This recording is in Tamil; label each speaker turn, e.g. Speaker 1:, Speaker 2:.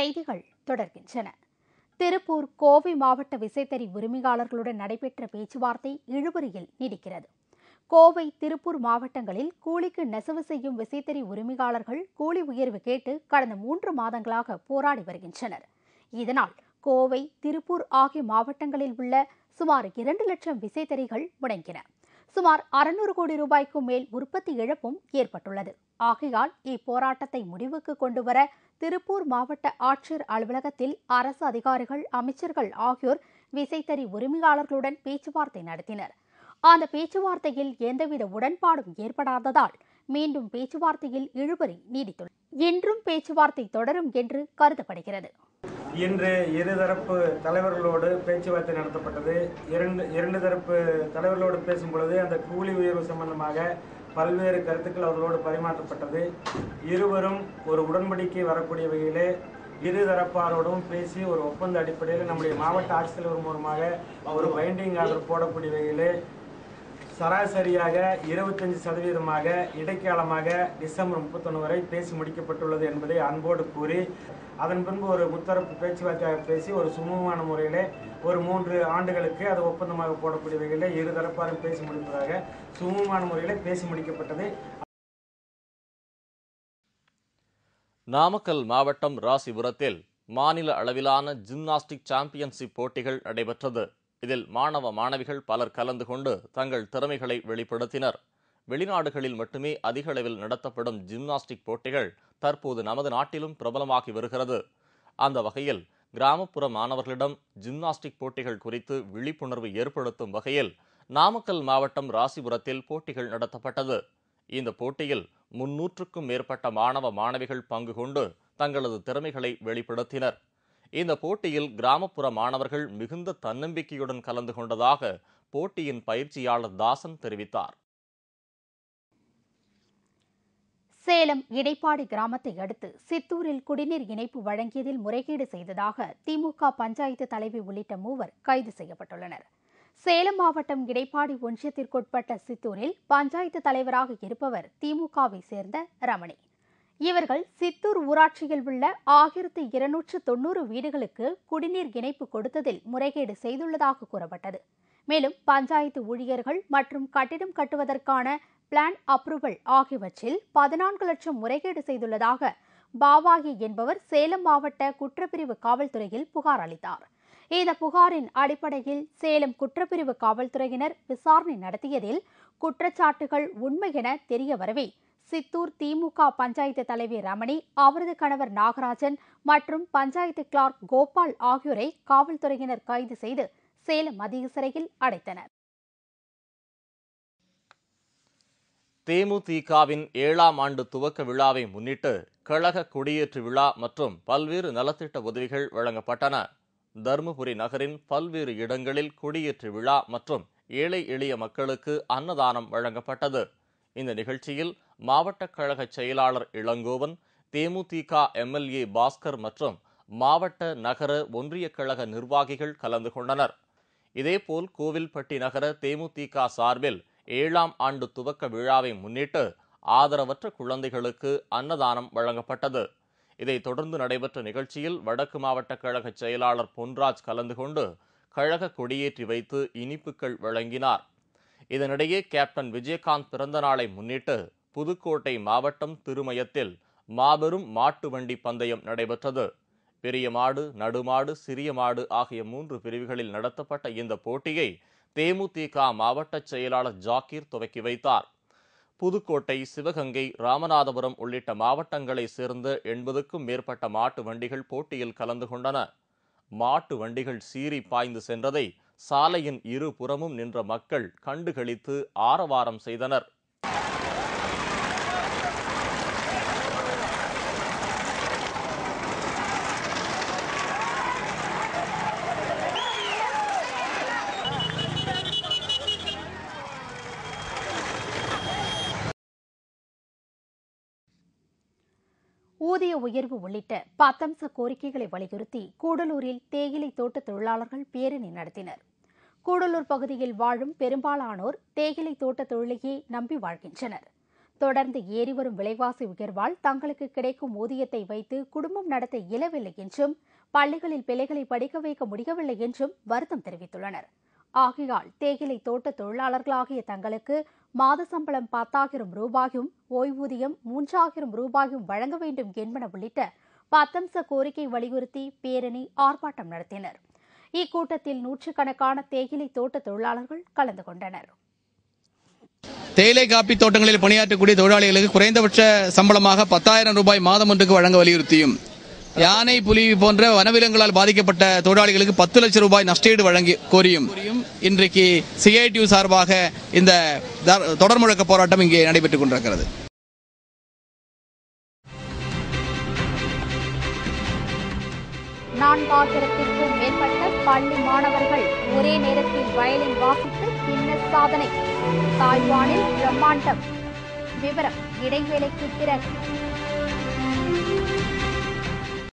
Speaker 1: செய்திகள் தொடர்கின்றன திருப்பூர் கோவை மாவட்ட விசைத்தறி உரிமையாளர்களுடன் நடைபெற்ற பேச்சுவார்த்தை இழுபறியில் நீடிக்கிறது கோவை திருப்பூர் மாவட்டங்களில் கூலிக்கு நெசவு செய்யும் விசைத்தறி உரிமையாளர்கள் கூலி உயர்வு கேட்டு கடந்த மூன்று மாதங்களாக போராடி வருகின்றனர் இதனால் கோவை திருப்பூர் ஆகிய மாவட்டங்களில் உள்ள சுமார் இரண்டு லட்சம் விசைத்தறிகள் முடங்கின சுமார் அறுநூறு கோடி ரூபாய்க்கும் மேல் உற்பத்தி இழப்பும் ஏற்பட்டுள்ளது ஆகையால் இப்போராட்டத்தை முடிவுக்கு கொண்டுவர திருப்பூர் மாவட்ட ஆட்சியர் அலுவலகத்தில் அரசு அதிகாரிகள் அமைச்சர்கள் ஆகியோர் விசைத்தறி உரிமையாளர்களுடன் பேச்சுவார்த்தை நடத்தினர் அந்த பேச்சுவார்த்தையில் எந்தவித உடன்பாடும் ஏற்படாததால் மீண்டும் பேச்சுவார்த்தையில் இழுபறி நீடித்துள்ளது இன்றும் பேச்சுவார்த்தை தொடரும் என்று கருதப்படுகிறது
Speaker 2: இன்று இருதரப்பு தலைவர்களோடு பேச்சுவார்த்தை நடத்தப்பட்டது இரண்டு இரண்டு தரப்பு தலைவர்களோடு பேசும் பொழுது அந்த கூலி உயர்வு சம்பந்தமாக பல்வேறு கருத்துக்கள் அவர்களோடு பரிமாற்றப்பட்டது இருவரும் ஒரு உடன்படிக்கை வரக்கூடிய வகையிலே இரு தரப்பாரோடும் பேசி ஒரு ஒப்பந்த அடிப்படையில் நம்முடைய மாவட்ட ஆட்சித்தலைவர் மூலமாக ஒரு பைண்டிங் ஆர்டர் போடக்கூடிய வகையிலே சராசரியாக இருபத்தஞ்சு சதவீதமாக இடைக்காலமாக டிசம்பர் முப்பத்தொன்று வரை பேசி முடிக்கப்பட்டுள்ளது என்பதை அன்போடு கூறி அதன் பின்பு ஒரு முத்தரப்பு பேச்சுவார்த்தையாக பேசி ஒரு சுமூகமான முறையிலே ஒரு மூன்று ஆண்டுகளுக்கு அது ஒப்பந்தமாக போடக்கூடிய வகையில் இரு தரப்பாரும் பேசி முடிப்பதாக சுமூகமான முறையிலே பேசி முடிக்கப்பட்டது
Speaker 3: நாமக்கல் மாவட்டம் ராசிபுரத்தில் மாநில அளவிலான ஜிம்னாஸ்டிக் சாம்பியன்ஷிப் போட்டிகள் நடைபெற்றது இதில் மாணவ மாணவிகள் பலர் கலந்து கொண்டு தங்கள் திறமைகளை வெளிப்படுத்தினர் வெளிநாடுகளில் மட்டுமே அதிக அளவில் நடத்தப்படும் ஜிம்னாஸ்டிக் போட்டிகள் தற்போது நமது நாட்டிலும் பிரபலமாகி வருகிறது அந்த வகையில் கிராமப்புற மாணவர்களிடம் ஜிம்னாஸ்டிக் போட்டிகள் குறித்து விழிப்புணர்வு ஏற்படுத்தும் வகையில் நாமக்கல் மாவட்டம் ராசிபுரத்தில் போட்டிகள் நடத்தப்பட்டது இந்த போட்டியில் முன்னூற்றுக்கும் மேற்பட்ட மாணவ மாணவிகள் பங்கு கொண்டு தங்களது திறமைகளை வெளிப்படுத்தினர் இந்த போட்டியில் கிராமப்புற மாணவர்கள் மிகுந்த தன்னம்பிக்கையுடன் கலந்து கொண்டதாக போட்டியின் பயிற்சியாளர் தாசன் தெரிவித்தார்
Speaker 1: சேலம் இடைப்பாடி கிராமத்தை அடுத்து சித்தூரில் குடிநீர் இணைப்பு வழங்கியதில் முறைகேடு செய்ததாக திமுக பஞ்சாயத்து தலைவி உள்ளிட்ட மூவர் கைது செய்யப்பட்டுள்ளனர் சேலம் மாவட்டம் இடைப்பாடி ஒன்றியத்திற்குட்பட்ட சித்தூரில் பஞ்சாயத்து தலைவராக இருப்பவர் திமுகவை சேர்ந்த ரமணி இவர்கள் சித்தூர் ஊராட்சியில் உள்ள ஆயிரத்து இருநூற்று தொன்னூறு வீடுகளுக்கு குடிநீர் இணைப்பு கொடுத்ததில் முறைகேடு செய்துள்ளதாக கூறப்பட்டது மேலும் பஞ்சாயத்து ஊழியர்கள் மற்றும் கட்டிடம் கட்டுவதற்கான பிளான் அப்ரூவல் ஆகியவற்றில் பதினான்கு லட்சம் முறைகேடு செய்துள்ளதாக பாவாயி என்பவர் சேலம் மாவட்ட குற்றப்பிரிவு காவல்துறையில் புகார் அளித்தார் இந்த புகாரின் அடிப்படையில் சேலம் குற்றப்பிரிவு காவல்துறையினர் விசாரணை நடத்தியதில் குற்றச்சாட்டுகள் உண்மை என தெரிய வரவே சித்தூர் திமுக பஞ்சாயத்து தலைவி ரமணி அவரது கணவர் நாகராஜன் மற்றும் பஞ்சாயத்து கிளார்க் கோபால் ஆகியோரை காவல்துறையினர் கைது செய்து சேலம் மத்திய சிறையில் அடைத்தனர்
Speaker 3: தேமுதிகவின் ஏழாம் ஆண்டு துவக்க விழாவை முன்னிட்டு கழக கொடியேற்று விழா மற்றும் பல்வேறு நலத்திட்ட உதவிகள் வழங்கப்பட்டன தருமபுரி நகரின் பல்வேறு இடங்களில் கொடியேற்று விழா மற்றும் ஏழை எளிய மக்களுக்கு அன்னதானம் வழங்கப்பட்டது இந்த நிகழ்ச்சியில் மாவட்ட கழக செயலாளர் இளங்கோவன் தேமுதிக எம்எல்ஏ பாஸ்கர் மற்றும் மாவட்ட நகர ஒன்றிய கழக நிர்வாகிகள் கலந்து கொண்டனர் இதேபோல் கோவில்பட்டி நகர தேமுதிக சார்பில் ஏழாம் ஆண்டு துவக்க விழாவை முன்னிட்டு ஆதரவற்ற குழந்தைகளுக்கு அன்னதானம் வழங்கப்பட்டது இதைத் தொடர்ந்து நடைபெற்ற நிகழ்ச்சியில் வடக்கு மாவட்ட கழக செயலாளர் பொன்ராஜ் கலந்து கொண்டு கழக கொடியேற்றி வைத்து இனிப்புகள் வழங்கினார் இதனிடையே கேப்டன் விஜயகாந்த் பிறந்த நாளை முன்னிட்டு புதுக்கோட்டை மாவட்டம் திருமயத்தில் மாபெரும் மாட்டு வண்டி பந்தயம் நடைபெற்றது பெரிய மாடு நடுமாடு சிறிய மாடு ஆகிய மூன்று பிரிவுகளில் நடத்தப்பட்ட இந்த போட்டியை தேமுதிக மாவட்ட செயலாளர் ஜாக்கீர் துவக்கி வைத்தார் புதுக்கோட்டை சிவகங்கை ராமநாதபுரம் உள்ளிட்ட மாவட்டங்களை சேர்ந்த எண்பதுக்கும் மேற்பட்ட மாட்டு வண்டிகள் போட்டியில் கலந்து கொண்டன மாட்டு வண்டிகள் சீறி பாய்ந்து சென்றதை சாலையின் இரு புறமும் நின்ற மக்கள் கண்டுகளித்து ஆரவாரம் செய்தனர்
Speaker 1: ஊதிய உயர்வு உள்ளிட்ட பத்தம்ச கோரிக்கைகளை வலியுறுத்தி கூடலூரில் தேயிலை தோட்ட தொழிலாளர்கள் பேரணி நடத்தினர் கூடலூர் பகுதியில் வாழும் பெரும்பாலானோர் தேயிலை தோட்ட தொழிலையே நம்பி வாழ்கின்றனர் தொடர்ந்து ஏறிவரும் விலைவாசி உயர்வால் தங்களுக்கு கிடைக்கும் ஊதியத்தை வைத்து குடும்பம் நடத்த இயலவில்லை என்றும் பள்ளிகளில் பிள்ளைகளை படிக்க வைக்க முடியவில்லை என்றும் வருத்தம் தெரிவித்துள்ளனர் ஆகையால் தேயிலை தோட்ட தொழிலாளர்களாகிய தங்களுக்கு மாத சம்பளம் பத்தாயிரம் ரூபாயும் ஓய்வூதியம் மூன்றாயிரம் ரூபாயும் வழங்க வேண்டும் என்பன உள்ளிட்ட பத்தம்ச கோரிக்கை வலியுறுத்தி பேரணி ஆர்ப்பாட்டம் நடத்தினர் இக்கூட்டத்தில் நூற்றுக்கணக்கான தேயிலை தோட்ட தொழிலாளர்கள் கலந்து கொண்டனர்
Speaker 4: தேயிலை காப்பி தோட்டங்களில் பணியாற்றக்கூடிய தொழிலாளிகளுக்கு குறைந்தபட்ச சம்பளமாக பத்தாயிரம் ரூபாய் மாதம் ஒன்றுக்கு வழங்க வலியுறுத்தியும் யானை புலி போன்ற வனவிலங்குகளால் பாதிக்கப்பட்ட தொழிலாளிகளுக்கு பத்து லட்சம் ரூபாய் நஷ்டஈடு வழங்கி கோரியும் இன்றைக்கு சிஐடியு சார்பாக இந்த த- தொடர் முழக்க போராட்டம் இங்கே நடைபெற்றுக் கொண்டிருக்கிறது
Speaker 1: நான்காயிரத்திற்கும் மேற்பட்ட பள்ளி மாணவர்கள் ஒரே நேரத்தில் வயலின் வாசித்து கின்னஸ் சாதனை தாய்வானில் பிரம்மாண்டம் விவரம் இடைவேளைக்கு பிறகு